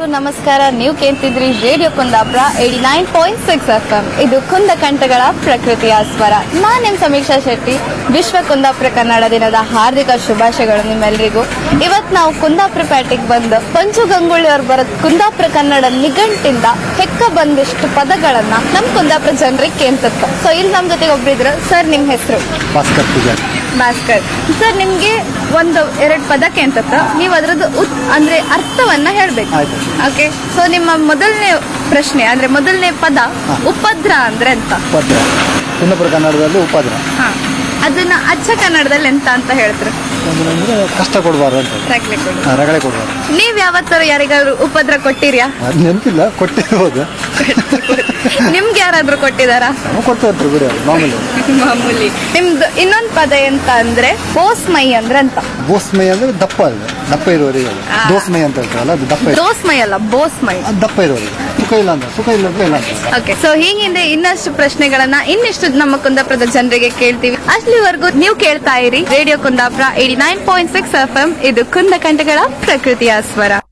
ನಮಸ್ಕಾರ ನೀವು ಕೇಳ್ತಿದ್ರಿ radio Kundapura eighty nine point six F M ಇದು ಕುಂದ ಕಂಠಗಳ ಪ್ರಕೃತಿಯ ಸ್ವರ ನಾನ್ ನಿಮ್ ಸಮೀಕ್ಷಾ ಶೆಟ್ಟಿ ವಿಶ್ವ ಕುಂದಾಪುರ ಕನ್ನಡ ದಿನದ ಹಾರ್ದಿಕ ಶುಭಾಶಯಗಳು ನಿಮ್ಮೆಲ್ಲರಿಗೂ ಇವತ್ ನಾವು ಕುಂದಾಪುರ ಪೇಟೆಗೆ ಬಂದು ಪಂಚು ಗಂಗೂಳಿ ಅವ್ರು ಬರೋದ್ ಕುಂದಾಪುರ ಕನ್ನಡ ನಿಘಂಟಿಂದ ಹೆಕ್ಕ ಬಂದಿಷ್ಟು ಪದಗಳನ್ನ ನಮ್ ಕುಂದಾಪುರ ಜನರಿಗೆ ಕೇಳ್ತಕ್ಕ ಸೊ ಇಲ್ಲಿ ನಮ್ ಜೊತೆಗೆ ಒಬ್ರಿದ್ರು ಸರ್ ನಿಮ್ ಹೆಸರು ಭಾಸ್ಕರ್ ಪೂಜಾರಿ ಭಾಸ್ಕರ್ ಸರ್ ನಿಮ್ಗೆ ಒಂದು ಎರಡು ಪದ ಕೇಳ್ತಕ್ಕ ನೀವು ಅದ್ರದ್ದು ಉತ್ ಅಂದ್ರೆ ಅರ್ಥವನ್ನ ಹೇಳ್ಬೇಕು ಆಯ್ತು. ಓಕೆ ಸೊ ನಿಮ್ಮ ಮೊದಲನೇ ಪ್ರಶ್ನೆ ಅಂದ್ರೆ ಮೊದಲನೇ ಪದ ಹಾ. ಉಪದ್ರ ಅಂದ್ರೆ ಎಂತ ಉಪದ್ರ ಕುಂದಪುರ ಕನ್ನಡದಲ್ಲಿ ಉಪದ್ರ ಹಾ ಅದನ್ನ ಅಚ್ಚ ಕನ್ನಡದಲ್ಲಿ ಎಂತ ಅಂತ ಹೇಳ್ತಾರೆ ಅಂದ್ರೆ ಕಷ್ಟ ಕೊಡಬಾರ್ದು ಅಂತ ಹಾ, ರಗಳೆ ಕೊಡಬಾರ್ದು ನೀವ್ ಯಾವತ್ತಾರು ಯಾರಿಗಾದ್ರು ಉಪದ್ರ ಕೊಟ್ಟಿರ್ಯಾ ಅದು ನೆನಪಿಲ್ಲ ಕೊಟ್ಟಿರ್ಬೋದು ನಿಮ್ಗೆ ಯಾರಾದ್ರೂ ಕೊಟ್ಟಿದಾರಾ ನಾವು ಕೊಡ್ತಾ ಇರ್ತೀವಿ ಬಿಡಿ ಅದು ಮಾಮೂಲಿ ಮಾಮೂಲಿ ನಿಮ್ದು ಇನ್ನೊಂದ್ ಪದ ಎಂತ ಅಂದ್ರೆ ಬೋಸ್ಮೈ ಅಂದ್ರೆ ಅಂತ ಬೋಸ್ಮೈ ಅಂದ್ರೆ ದಪ್ಪ ಅದು ದಪ್ಪ ಇರುವವರಿಗೆ ಅದು ಆ. ದೋಸ್ಮೈ ಅಂತ ಹೇಳ್ತಾರಲ್ಲ ಅದು ದಪ್ಪ ಇರು- ದೋಸ್ಮೈ ಅಲ್ಲ ಬೋಸ್ಮೈ ಅದು ದಪ್ಪ ಇರುವವರಿಗೆ ಸುಖ ಇಲ್ಲ ಅಂತ ಸುಖ ಇಲ್ಲ ಅಂದ್ರೆ ಇಲ್ಲ ಅಂತ ಓಕೆ ಸೊ ಹೀಗಿಂದ ಇನ್ನಷ್ಟು ಪ್ರಶ್ನೆಗಳನ್ನ ಇನ್ನಿಷ್ಟು ನಮ್ಮ ಕುಂದಾಪುರದ ಜನರಿಗೆ ಕೇಳ್ತೀವಿ ಅಲ್ಲಿವರೆಗೂ ನೀವು ಕೇಳ್ತಾ ಇರಿ radio Kundapura eighty nine point six F M ಇದು ಕುಂದ ಕಂಠಗಳ ಪ್ರಕೃತಿಯ ಸ್ವರ